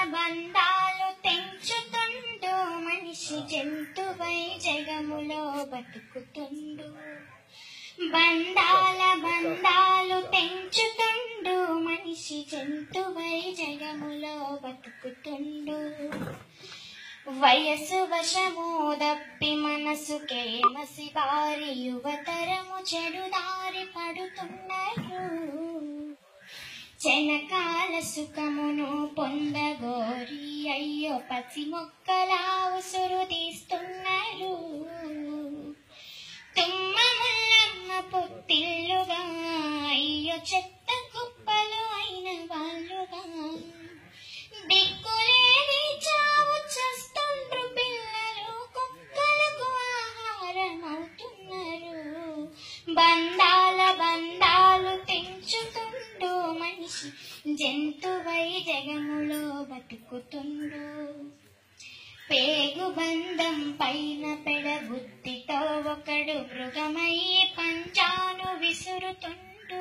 బంధాలు తెంచుతుండు మనిషి జంతువై జగములో బతుకుతుండు బంధాల బంధాలు తెంచుతుండు మనిషి జంతువై జగములో బతుకుతుండు వయసు వశము దప్పి మనసుకే మసి వారి యువతరము చెడు దారి పడుతున్నారు చెనకాల సుఖమును పొందగోరి అయ్యో పసి మొక్కలా ఉసురు తీస్తున్నారు తుమ్మ ముల్లమ్మ పొత్తిల్లుగా అయ్యో చెత్త కుప్పలు అయిన వాళ్ళుగా దిక్కులేని చావు చస్తుండ్రు పిల్లలు కుక్కలకు ఆహారం అవుతున్నారు బంధాల బంధాలు తెంచుతుండు మనిషి జంతువై జగములో బతుకుతుండు పేగు బంధం పైన పెడబుద్ధితో ఒకడు మృగమై పంచాను విసురుతుండు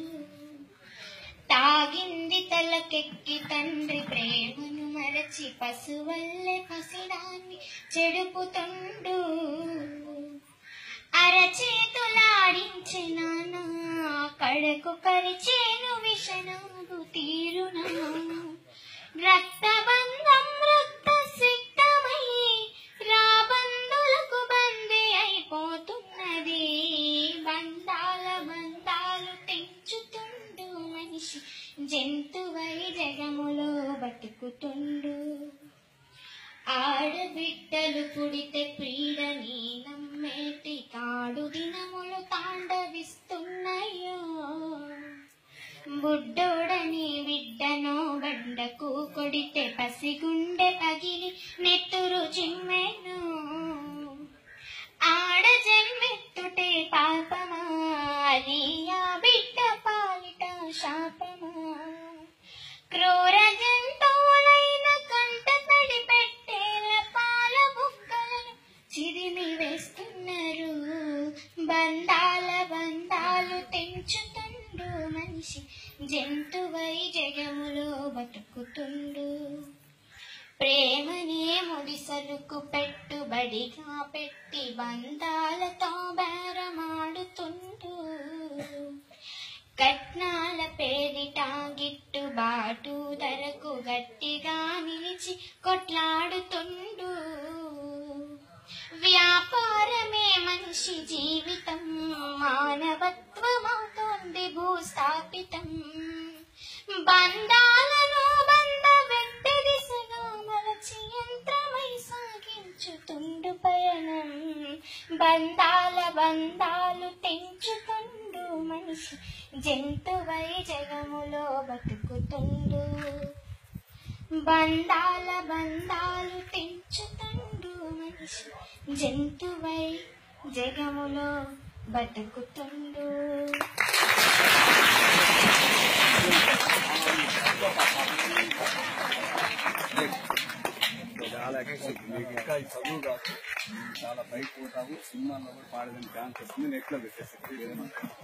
తాగింది తలకెక్కి తండ్రి ప్రేమను మరచి పశువల్లే పసిడాన్ని చెడుపుతుండు అరచేతులాడించిన కడకు కరిచేను విషణము తీరునా రక్తబంధం రక్త సిక్తమై రాబందులకు బందీ అయిపోతున్నది బంధాల బంధాలు తెంచుతుండు మనిషి జంతువై జగములో బతుకుతుండు ఆడబిడ్డలు పుడితే పీడని నమ్మేటి కాడు దినములు తాండవిస్తున్నాయో బుడ్డోడని బిడ్డనో బండకు కొడితే పసిగుండె పగిలి నెత్తురు చిమ్మెను ఆడ జన్మెత్తుటే పాపమా అది ఆ బిడ్డ పాలిట శాపమా క్రూర జంతువులైన కంట తడి పెట్టేల పాల బుక్కలను చిదిమి వేస్తున్నారు బంధాల బంధాలు తెంచుతుండు మనిషి జంతువై జగములో బతుకుతుండు ప్రేమనే ముడిసరుకు పెట్టుబడిగా పెట్టి బంధాలతో బేరమాడుతుండు కట్నాల పేరిట గిట్టుబాటు ధరకు గట్టిగా నిలిచి కొట్లాడుతుండు వ్యాపారమే మనిషి జీవితం మానవత్వమవుతోంది భూస్థాపితం బంధాలను బంధ వ్యక్తి దిశగా మలచి యంత్రమై సాగించుతుండు పయనం బంధాల బంధాలు తెంచుతుండు మనిషి జంతువై జగములో బతుకుతుండు బంధాల బంధాలు తెంచుతుండు మనిషి జంతువై జగములో బతుకుతుండు చాలా ఎక్సైట్ మీకు ఇంకా ఈ చదువు కాదు చాలా బయట పోతాము సినిమాల్లో కూడా పాడదని ఛాన్స్ వస్తుంది నెట్లో పెట్టేసి